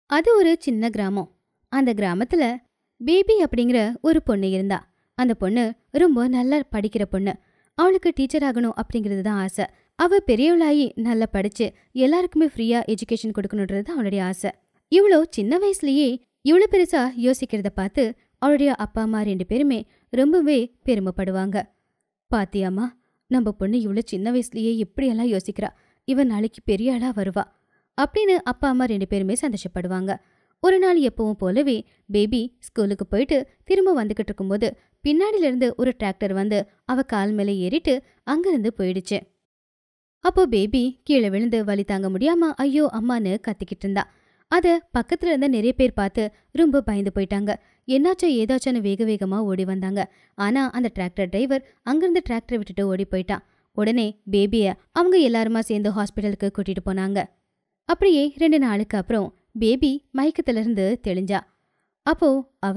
அது ஒரு சின்ன கிராமம் அந்த கிராமத்துல பேபி அப்படிங்கிற ஒரு பொண்ணு இருந்தா அந்த பொண்ணு ரொம்ப நல்லா படிக்கிற பொண்ணு அவளுக்கு டீச்சர் ஆகணும் அப்படிங்கிறது தான் ஆசை அவ பெரியவளாகி நல்லா படிச்சு எல்லாருக்குமே ஃப்ரீயா எஜுகேஷன் கொடுக்கணுன்றது தான் அவளுடைய ஆசை இவ்வளோ சின்ன வயசுலயே இவ்வளோ பெருசா யோசிக்கிறத பார்த்து அவளுடைய அப்பா அம்மா ரெண்டு பேருமே ரொம்பவே பெருமைப்படுவாங்க பாத்தியாம்மா நம்ம பொண்ணு இவ்வளோ சின்ன வயசுலயே எப்படியெல்லாம் யோசிக்கிறா இவன் நாளைக்கு பெரிய ஆளா வருவா அப்படின்னு அப்பா அம்மா ரெண்டு பேருமே சந்தோஷப்படுவாங்க ஒரு நாள் எப்பவும் போலவே பேபி ஸ்கூலுக்கு போயிட்டு திரும்ப வந்துகிட்டு இருக்கும்போது பின்னாடில இருந்து ஒரு டிராக்டர் வந்து அவ கால் மேலே ஏறிட்டு அங்கிருந்து போயிடுச்சு அப்போ பேபி கீழே விழுந்து வலி தாங்க முடியாம ஐயோ அம்மான்னு கத்திக்கிட்டு இருந்தா அத பக்கத்துல இருந்த நிறைய பேர் பார்த்து ரொம்ப பயந்து போயிட்டாங்க என்னாச்சோ ஏதாச்சும்னு வேக வேகமா ஓடி வந்தாங்க ஆனா அந்த டிராக்டர் டிரைவர் அங்கிருந்து டிராக்டரை விட்டுட்டு ஓடி போயிட்டான் உடனே பேபிய அவங்க எல்லாருமா சேர்ந்து ஹாஸ்பிட்டலுக்கு கூட்டிட்டு போனாங்க அப்படியே ரெண்டு நாளுக்கு அப்புறம் பேபி மயக்கத்துல இருந்து தெளிஞ்சா அப்போ அவ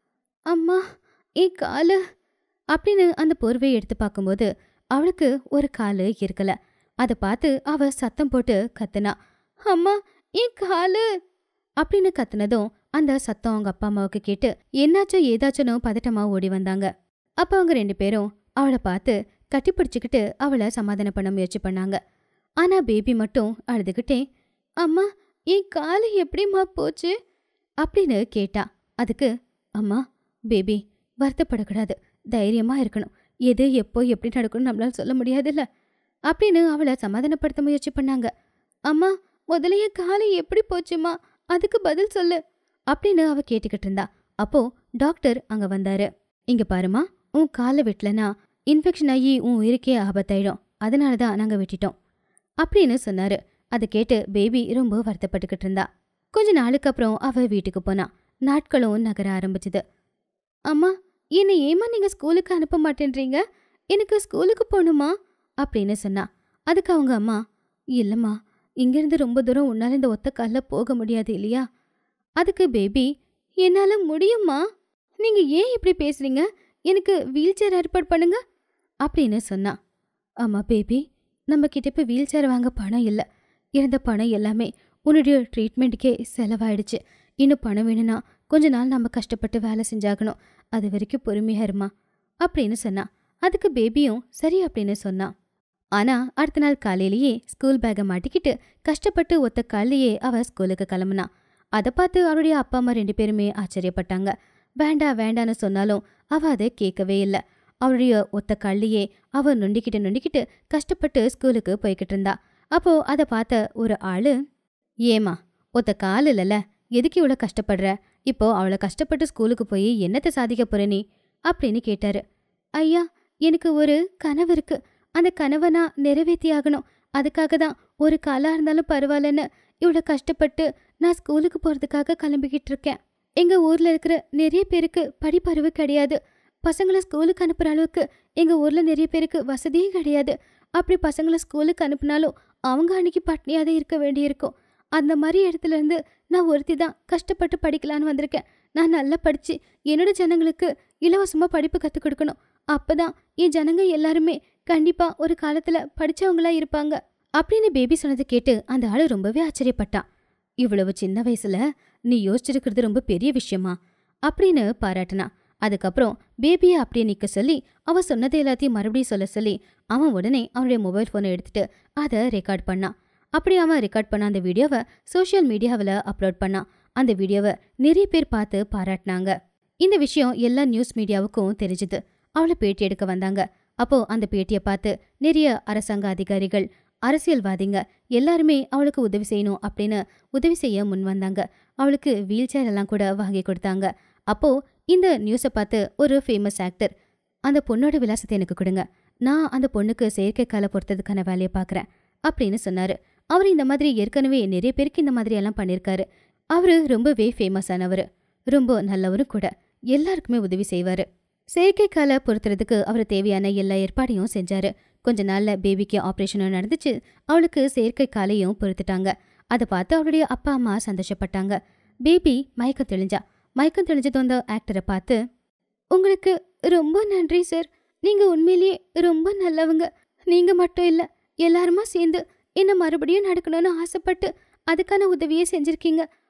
அம்மா ஏ காலு அப்படின்னு அந்த போர்வையை எடுத்து பார்க்கும்போது அவளுக்கு ஒரு காலு இருக்கல அதை பார்த்து அவ சத்தம் போட்டு கத்துனா அம்மா ஏன் காலு அப்படின்னு கத்துனதும் அந்த சத்தம் அவங்க அப்பா அம்மாவுக்கு கேட்டு என்னாச்சோ ஏதாச்சும்னு பதட்டமா ஓடி வந்தாங்க அப்ப அவங்க ரெண்டு பேரும் அவளை பார்த்து கட்டிப்பிடிச்சுக்கிட்டு அவளை சமாதானம் பண்ண முயற்சி பண்ணாங்க ஆனா பேபி மட்டும் அழுதுகிட்டே அம்மா என் காலு எப்படிம்மா போச்சு அப்படின்னு கேட்டா அதுக்கு அம்மா பேபி வருத்தப்படக்கூடாது தைரியமா இருக்கணும் எது எப்போ எப்படி நடக்கும்னு நம்மளால சொல்ல முடியாதுல்ல அப்படின்னு அவளை சமாதானப்படுத்த முயற்சி பண்ணாங்க அம்மா முதலைய காலை எப்படி போச்சுமா அதுக்கு பதில் சொல்லு அப்படின்னு அவ கேட்டுக்கிட்டு இருந்தா அப்போ டாக்டர் அங்க வந்தாரு இங்க பாருமா உன் காலை வெட்டலனா இன்ஃபெக்ஷன் ஆகி உன் உயிருக்கே ஆபத்தாயிடும் அதனால தான் நாங்க வெட்டிட்டோம் அப்படின்னு சொன்னாரு அதை கேட்டு பேபி ரொம்ப வருத்தப்பட்டுக்கிட்டு இருந்தா கொஞ்ச நாளுக்கு அப்புறம் அவ வீட்டுக்கு போனா நாட்களும் நகர ஆரம்பிச்சுது அம்மா என்னை ஏமா நீங்க ஸ்கூலுக்கு அனுப்ப மாட்டேன்றீங்க எனக்கு ஸ்கூலுக்கு போகணுமா அப்படின்னு சொன்னா அதுக்கு அவங்க அம்மா இல்லம்மா இங்கிருந்து ரொம்ப தூரம் உன்னால இந்த ஒத்த கால்ல போக முடியாது இல்லையா அதுக்கு பேபி என்னால முடியுமா நீங்க ஏன் இப்படி பேசுறீங்க எனக்கு வீல் சேர் ஏற்பாடு பண்ணுங்க அப்படின்னு சொன்னா ஆமா பேபி நம்ம கிட்ட இப்ப வீல் சேர் வாங்க பணம் இல்லை இருந்த பணம் எல்லாமே உன்னுடைய ட்ரீட்மெண்ட்டுக்கே செலவாயிடுச்சு இன்னும் பணம் வேணும்னா கொஞ்ச நாள் நம்ம கஷ்டப்பட்டு வேலை செஞ்சாகணும் அது வரைக்கும் பொறுமையா இருமா அப்படின்னு சொன்னா அதுக்கு பேபியும் சரி அப்படின்னு சொன்னான் ஆனா அடுத்த நாள் காலையிலேயே ஸ்கூல் பேக்கை மாட்டிக்கிட்டு கஷ்டப்பட்டு ஒத்த காலையே அவ ஸ்கூலுக்கு கிளம்புனா அதை பார்த்து அவளுடைய அப்பா அம்மா ரெண்டு பேருமே ஆச்சரியப்பட்டாங்க வேண்டா வேண்டான்னு சொன்னாலும் அவ அதை கேட்கவே இல்லை அவளுடைய ஒத்த கள்ளியே அவ நொண்டிக்கிட்டு நொண்டிக்கிட்டு கஷ்டப்பட்டு ஸ்கூலுக்கு போய்கிட்டு இருந்தா அப்போ அதை பார்த்த ஒரு ஆளு ஏமா ஒத்த கால் இல்லைல்ல எதுக்கு இவ்வளோ கஷ்டப்படுற இப்போ அவளை கஷ்டப்பட்டு ஸ்கூலுக்கு போய் என்னத்தை சாதிக்க போற நீ அப்படின்னு கேட்டாரு ஐயா எனக்கு ஒரு கனவு இருக்கு அந்த கனவை நான் நிறைவேற்றி ஆகணும் அதுக்காக தான் ஒரு காலா இருந்தாலும் பரவாயில்லன்னு இவ்வளோ கஷ்டப்பட்டு நான் ஸ்கூலுக்கு போகிறதுக்காக கிளம்பிக்கிட்டு இருக்கேன் எங்கள் ஊரில் இருக்கிற நிறைய பேருக்கு படிப்பறிவு கிடையாது பசங்களை ஸ்கூலுக்கு அனுப்புகிற அளவுக்கு எங்கள் ஊரில் நிறைய பேருக்கு வசதியும் கிடையாது அப்படி பசங்களை ஸ்கூலுக்கு அனுப்புனாலும் அவங்க அன்னைக்கு பட்னியாக தான் இருக்க வேண்டியிருக்கும் அந்த மாதிரி இடத்துல இருந்து நான் ஒருத்தி தான் கஷ்டப்பட்டு படிக்கலான்னு வந்திருக்கேன் நான் நல்லா படித்து என்னோட ஜனங்களுக்கு இலவசமாக படிப்பு கற்றுக் கொடுக்கணும் அப்பதான் என் ஜனங்க எல்லாருமே கண்டிப்பா ஒரு காலத்துல படிச்சவங்களா இருப்பாங்க அப்படின்னு பேபி சொன்னதை கேட்டு அந்த ஆளு ரொம்பவே ஆச்சரியப்பட்டான் இவ்வளவு சின்ன வயசுல நீ யோசிச்சிருக்கிறது ரொம்ப பெரிய விஷயமா அப்படின்னு பாராட்டினா அதுக்கப்புறம் பேபியை அப்படியே நிக்க சொல்லி அவ சொன்னதை எல்லாத்தையும் மறுபடியும் சொல்ல சொல்லி அவன் உடனே அவனுடைய மொபைல் ஃபோனை எடுத்துட்டு அதை ரெக்கார்ட் பண்ணான் அப்படி அவன் ரெக்கார்ட் பண்ண அந்த வீடியோவை சோஷியல் மீடியாவில் அப்லோட் பண்ணான் அந்த வீடியோவை நிறைய பேர் பார்த்து பாராட்டினாங்க இந்த விஷயம் எல்லா நியூஸ் மீடியாவுக்கும் தெரிஞ்சுது அவளை பேட்டி எடுக்க வந்தாங்க அப்போ அந்த பேட்டியை பார்த்து நிறைய அரசாங்க அதிகாரிகள் அரசியல்வாதிங்க எல்லாருமே அவளுக்கு உதவி செய்யணும் அப்படின்னு உதவி செய்ய முன் வந்தாங்க அவளுக்கு வீல் சேர் எல்லாம் கூட வாங்கி கொடுத்தாங்க அப்போ இந்த நியூஸை பார்த்து ஒரு ஃபேமஸ் ஆக்டர் அந்த பொண்ணோட விலாசத்தை எனக்கு கொடுங்க நான் அந்த பொண்ணுக்கு செயற்கை காலை பொறுத்ததுக்கான வேலையை பார்க்குறேன் அப்படின்னு சொன்னாரு அவர் இந்த மாதிரி ஏற்கனவே நிறைய பேருக்கு இந்த மாதிரி எல்லாம் பண்ணியிருக்காரு அவரு ரொம்பவே ஃபேமஸ் ஆனவர் ரொம்ப நல்லவரும் கூட எல்லாருக்குமே உதவி செய்வாரு செயற்கை காலை பொறுத்துறதுக்கு அவர் தேவையான எல்லா ஏற்பாடையும் செஞ்சாரு கொஞ்ச நாள்ல பேபிக்கு ஆப்ரேஷனும் நடந்துச்சு அவளுக்கு செயற்கை காலையும் பொறுத்துட்டாங்க அதை பார்த்து அவளுடைய அப்பா அம்மா சந்தோஷப்பட்டாங்க பேபி மயக்கம் தெளிஞ்சா மயக்கம் தெளிஞ்சதும் அந்த ஆக்டரை பார்த்து உங்களுக்கு ரொம்ப நன்றி சார் நீங்க உண்மையிலேயே ரொம்ப நல்லவங்க நீங்க மட்டும் இல்ல எல்லாருமா சேர்ந்து என்ன மறுபடியும் நடக்கணும்னு ஆசைப்பட்டு அதுக்கான உதவியே செஞ்சிருக்கீங்க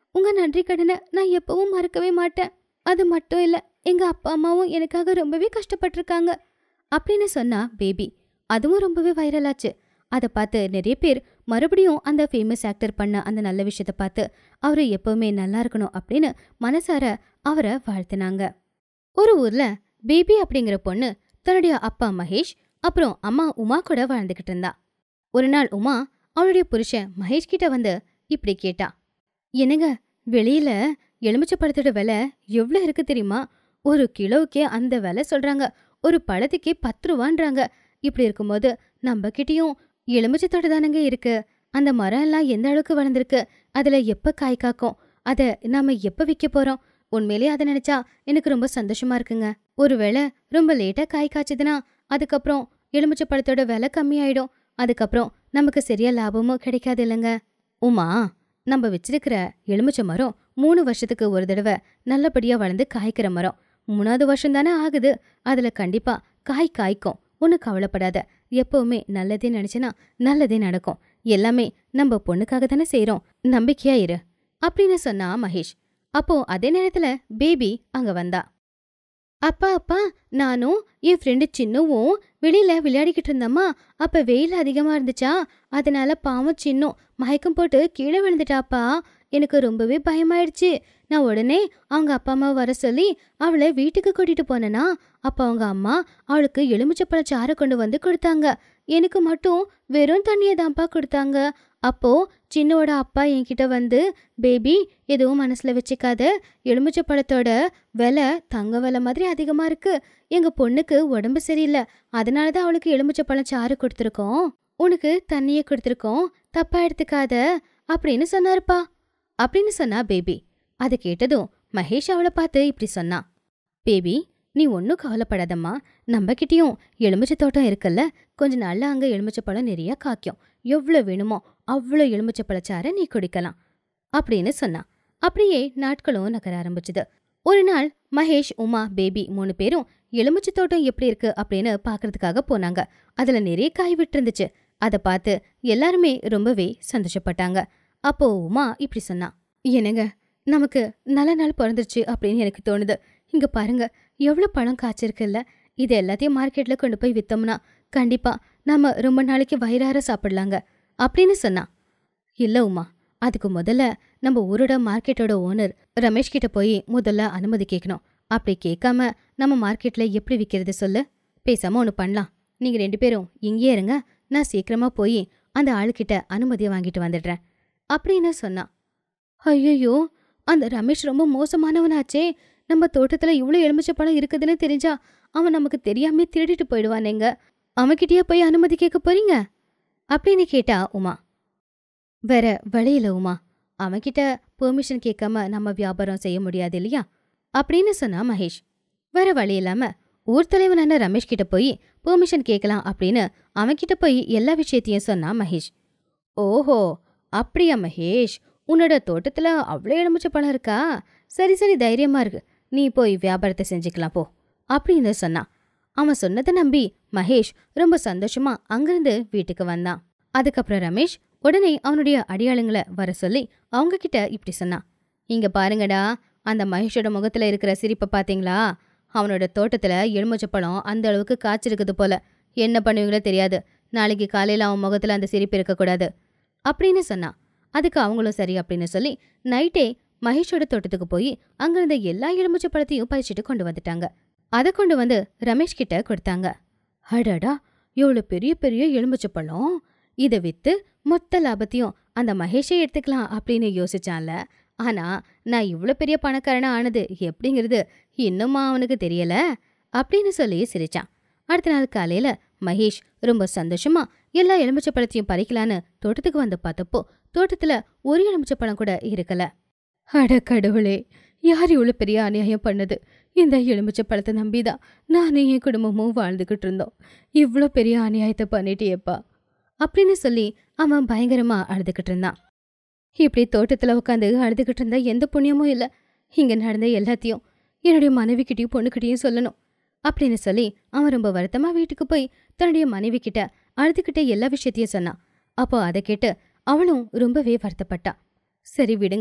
உங்க நன்றி கடனை நான் எப்பவும் மறக்கவே மாட்டேன் அது மட்டும் இல்ல எங்க அப்பா அம்மாவும் எனக்காக ரொம்பவே கஷ்டப்பட்டிருக்காங்க அப்படின்னு சொன்னா பேபி அதுவும் ரொம்பவே வைரல் ஆச்சு அதை பார்த்து நிறைய பேர் மறுபடியும் அந்த ஃபேமஸ் ஆக்டர் பண்ண அந்த நல்ல விஷயத்த பார்த்து அவரு எப்பவுமே நல்லா இருக்கணும் அப்படின்னு மனசார அவரை வாழ்த்துனாங்க ஒரு ஊர்ல பேபி அப்படிங்கிற பொண்ணு தன்னுடைய அப்பா மகேஷ் அப்புறம் அம்மா உமா கூட வாழ்ந்துகிட்டு இருந்தா ஒரு நாள் உமா அவளுடைய புருஷன் மகேஷ் கிட்ட வந்து இப்படி கேட்டா என்னங்க வெளியில எலுமிச்சை பழத்தோட விலை எவ்வளோ இருக்கு தெரியுமா ஒரு கிலோவுக்கே அந்த விலை சொல்றாங்க ஒரு பழத்துக்கே பத்து ரூபான்றாங்க இப்படி இருக்கும்போது நம்ம கிட்டயும் எலுமிச்சத்தோட தானங்க இருக்கு அந்த மரம் எல்லாம் எந்த அளவுக்கு வளர்ந்துருக்கு அதுல எப்ப காய் காக்கும் அத நாம எப்ப விற்க போறோம் உண்மையிலேயே அதை நினைச்சா எனக்கு ரொம்ப சந்தோஷமா இருக்குங்க ஒருவேளை ரொம்ப லேட்டா காய் காய்ச்சதுன்னா அதுக்கப்புறம் எலுமிச்சை பழத்தோட விலை கம்மியாயிடும் அதுக்கப்புறம் நமக்கு சரியா லாபமும் கிடைக்காது இல்லைங்க உமா நம்ம வச்சிருக்கிற எலுமிச்சை மரம் மூணு வருஷத்துக்கு ஒரு தடவை நல்லபடியா வளர்ந்து காய்க்கிற மரம் மூணாவது வருஷம் தானே ஆகுது அதுல கண்டிப்பா காய் காய்க்கும் ஒன்று கவலைப்படாத எப்பவுமே நல்லதே நினைச்சனா நல்லதே நடக்கும் எல்லாமே நம்ம பொண்ணுக்காக தானே செய்றோம் நம்பிக்கையா இரு அப்படின்னு சொன்னா மகேஷ் அப்போ அதே நேரத்துல பேபி அங்க வந்தா அப்பா அப்பா நானும் என் ஃப்ரெண்டு சின்னுவும் வெளியில விளையாடிக்கிட்டு இருந்தம்மா அப்ப வெயில் அதிகமா இருந்துச்சா அதனால பாவம் சின்னும் மயக்கம் போட்டு கீழே விழுந்துட்டாப்பா எனக்கு ரொம்பவே பயமாயிடுச்சு நான் உடனே அவங்க அப்பா அம்மா வர சொல்லி அவளை வீட்டுக்கு கூட்டிட்டு போனேனா அப்ப அவங்க அம்மா அவளுக்கு எலுமிச்சப்பழ சாறு கொண்டு வந்து கொடுத்தாங்க எனக்கு மட்டும் வெறும் தண்ணியை தான்ப்பா கொடுத்தாங்க அப்போ சின்னோட அப்பா என்கிட்ட வந்து பேபி எதுவும் மனசுல வச்சுக்காத எலுமிச்சை பழத்தோட விலை தங்க விலை மாதிரி அதிகமா இருக்கு எங்க பொண்ணுக்கு உடம்பு சரியில்லை அதனால தான் அவளுக்கு எலுமிச்சை பழம் சாறு கொடுத்துருக்கோம் உனக்கு தண்ணியை கொடுத்துருக்கோம் தப்பா எடுத்துக்காத அப்படின்னு சொன்னாருப்பா அப்படின்னு சொன்னா பேபி அதை கேட்டதும் மகேஷ் அவளை பார்த்து இப்படி சொன்னான் பேபி நீ ஒன்றும் கவலைப்படாதம்மா நம்மக்கிட்டேயும் எலுமிச்சை தோட்டம் இருக்குல்ல கொஞ்ச நாள்ல அங்கே எலுமிச்சை பழம் நிறைய காய்க்கும் எவ்வளோ வேணுமோ அவ்வளோ எலுமிச்சை பழச்சாரை நீ குடிக்கலாம் அப்படின்னு சொன்னான் அப்படியே நாட்களும் நகர ஆரம்பிச்சுது ஒரு நாள் மகேஷ் உமா பேபி மூணு பேரும் எலுமிச்சை தோட்டம் எப்படி இருக்கு அப்படின்னு பார்க்கறதுக்காக போனாங்க அதுல நிறைய காய் விட்டுருந்துச்சு அதை பார்த்து எல்லாருமே ரொம்பவே சந்தோஷப்பட்டாங்க அப்போ உமா இப்படி சொன்னா என்னங்க நமக்கு நல்ல நாள் பிறந்துருச்சு அப்படின்னு எனக்கு தோணுது இங்க பாருங்க எவ்வளோ பழம் காய்ச்சிருக்குல்ல இது எல்லாத்தையும் மார்க்கெட்ல கொண்டு போய் வித்தோம்னா கண்டிப்பா நாம ரொம்ப நாளைக்கு வயிறார சாப்பிடலாங்க அப்படின்னு சொன்னா இல்ல உமா அதுக்கு முதல்ல நம்ம ஊரோட மார்க்கெட்டோட ஓனர் ரமேஷ் கிட்ட போய் முதல்ல அனுமதி கேட்கணும் அப்படி கேட்காம நம்ம மார்க்கெட்ல எப்படி விற்கிறது சொல்லு பேசாம ஒன்று பண்ணலாம் நீங்க ரெண்டு பேரும் இங்கேயே இருங்க நான் சீக்கிரமா போய் அந்த ஆளுக்கிட்ட அனுமதியை வாங்கிட்டு வந்துடுறேன் அப்படின்னு சொன்னான் ஐயோ அந்த ரமேஷ் ரொம்ப மோசமானவனாச்சே நம்ம தோட்டத்துல இவ்வளோ எலுமிச்சை பழம் இருக்குதுன்னு தெரிஞ்சா அவன் நமக்கு தெரியாம திருடிட்டு போயிடுவானேங்க அவன்கிட்டயே போய் அனுமதி கேட்க போறீங்க அப்படின்னு கேட்டா உமா வேற வழியில உமா அவன்கிட்ட பெர்மிஷன் கேட்காம நம்ம வியாபாரம் செய்ய முடியாது இல்லையா அப்படின்னு சொன்னா மகேஷ் வேற வழி இல்லாம ஊர் தலைவனான ரமேஷ் கிட்ட போய் பெர்மிஷன் கேட்கலாம் அப்படின்னு அவன்கிட்ட போய் எல்லா விஷயத்தையும் சொன்னா மகேஷ் ஓஹோ அப்படியா மகேஷ் உன்னோட தோட்டத்துல அவ்வளோ எலுமிச்சை பழம் இருக்கா சரி சரி தைரியமா இருக்கு நீ போய் வியாபாரத்தை செஞ்சுக்கலாம் போ அப்படின்னு சொன்னான் அவன் சொன்னதை நம்பி மகேஷ் ரொம்ப சந்தோஷமா அங்கிருந்து வீட்டுக்கு வந்தான் அதுக்கப்புறம் ரமேஷ் உடனே அவனுடைய அடியாளுங்களை வர சொல்லி அவங்க கிட்ட இப்படி சொன்னான் இங்க பாருங்கடா அந்த மகேஷோட முகத்துல இருக்கிற சிரிப்பை பாத்தீங்களா அவனோட தோட்டத்துல எலுமிச்சை பழம் அந்த அளவுக்கு காய்ச்சிருக்குது போல என்ன பண்ணுவீங்களோ தெரியாது நாளைக்கு காலையில அவன் முகத்துல அந்த சிரிப்பு இருக்கக்கூடாது அப்படின்னு சொன்னான் அதுக்கு அவங்களும் சரி அப்படின்னு சொல்லி நைட்டே மகேஷோட தோட்டத்துக்கு போய் அங்கிருந்த எல்லா எலுமிச்சை பழத்தையும் பறிச்சுட்டு கொண்டு வந்துட்டாங்க அதை கொண்டு வந்து ரமேஷ் கிட்ட கொடுத்தாங்க அடடா எவ்வளோ பெரிய பெரிய எலுமிச்சை பழம் இதை வித்து மொத்த லாபத்தையும் அந்த மகேஷே எடுத்துக்கலாம் அப்படின்னு யோசிச்சான்ல ஆனா நான் இவ்வளோ பெரிய பணக்காரனா ஆனது எப்படிங்கிறது இன்னுமா அவனுக்கு தெரியல அப்படின்னு சொல்லி சிரிச்சான் அடுத்த நாள் காலையில மகேஷ் ரொம்ப சந்தோஷமா எல்லா எலுமிச்சை பழத்தையும் பறிக்கலான்னு தோட்டத்துக்கு வந்து பார்த்தப்போ தோட்டத்துல ஒரு எலுமிச்சை பழம் கூட இருக்கல அட கடவுளே யார் இவ்வளோ பெரிய அநியாயம் பண்ணது இந்த எலுமிச்சை பழத்தை நம்பிதான் நானும் என் குடும்பமும் வாழ்ந்துக்கிட்டு இருந்தோம் இவ்வளோ பெரிய அநியாயத்தை பண்ணிட்டியேப்பா அப்படின்னு சொல்லி அவன் பயங்கரமா அழுதுகிட்டு இருந்தான் இப்படி தோட்டத்துல உட்காந்து அழுதுகிட்டு இருந்தா எந்த புண்ணியமும் இல்லை இங்க நடந்த எல்லாத்தையும் என்னுடைய மனைவிக்கிட்டையும் பொண்ணுக்கிட்டையும் சொல்லணும் அப்படின்னு சொல்லி அவன் ரொம்ப வருத்தமா வீட்டுக்கு போய் தன்னுடைய மனைவி கிட்ட அழுதுகிட்ட எல்லா விஷயத்தையும் சொன்னான் அப்போ அதை கேட்டு அவளும் ரொம்பவே வருத்தப்பட்டா சரி விடுங்க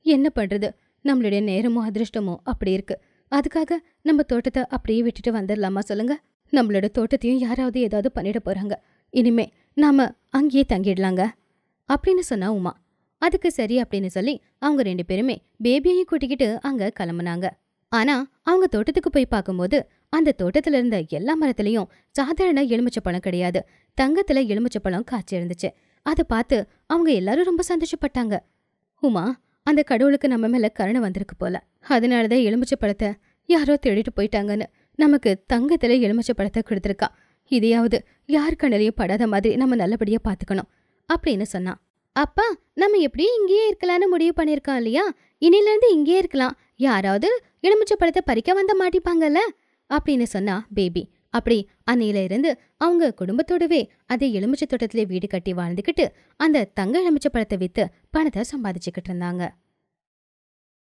என்ன பண்றது நம்மளுடைய நேரமும் அதிர்ஷ்டமும் அப்படி இருக்கு அதுக்காக நம்ம தோட்டத்தை அப்படியே விட்டுட்டு வந்துடலாமா சொல்லுங்க நம்மளோட தோட்டத்தையும் யாராவது ஏதாவது பண்ணிட போறாங்க இனிமே நாம அங்கேயே தங்கிடலாங்க அப்படின்னு சொன்னா உமா அதுக்கு சரி அப்படின்னு சொல்லி அவங்க ரெண்டு பேருமே பேபியையும் கூட்டிக்கிட்டு அங்க கிளம்புனாங்க ஆனா அவங்க தோட்டத்துக்கு போய் பார்க்கும்போது அந்த தோட்டத்துல இருந்த எல்லா மரத்துலயும் சாதாரண எலுமிச்சை பழம் கிடையாது தங்கத்துல எலுமிச்சை பழம் காய்ச்சி இருந்துச்சு அதை பார்த்து அவங்க எல்லாரும் ரொம்ப சந்தோஷப்பட்டாங்க உமா அந்த கடவுளுக்கு நம்ம மேல கருணை வந்திருக்கு போல அதனாலதான் எலுமிச்சை பழத்தை யாரோ திருடிட்டு போயிட்டாங்கன்னு நமக்கு தங்கத்துல எலுமிச்சை பழத்தை கொடுத்துருக்கா இதையாவது யார் கண்ணிலையும் படாத மாதிரி நம்ம நல்லபடியா பாத்துக்கணும் அப்படின்னு சொன்னான் அப்பா நம்ம எப்படியும் இங்கேயே இருக்கலாம்னு முடிவு பண்ணியிருக்கோம் இல்லையா இனில இருந்து இங்கேயே இருக்கலாம் யாராவது எலுமிச்சை பழத்தை பறிக்க வந்த மாட்டிப்பாங்கல்ல அப்படின்னு சொன்னா பேபி அப்படி அன்னையில இருந்து அவங்க குடும்பத்தோடவே அதே எலுமிச்சை தோட்டத்திலே வீடு கட்டி வாழ்ந்துக்கிட்டு அந்த தங்க எலுமிச்சை பழத்தை வித்து பணத்தை சம்பாதிச்சுக்கிட்டு இருந்தாங்க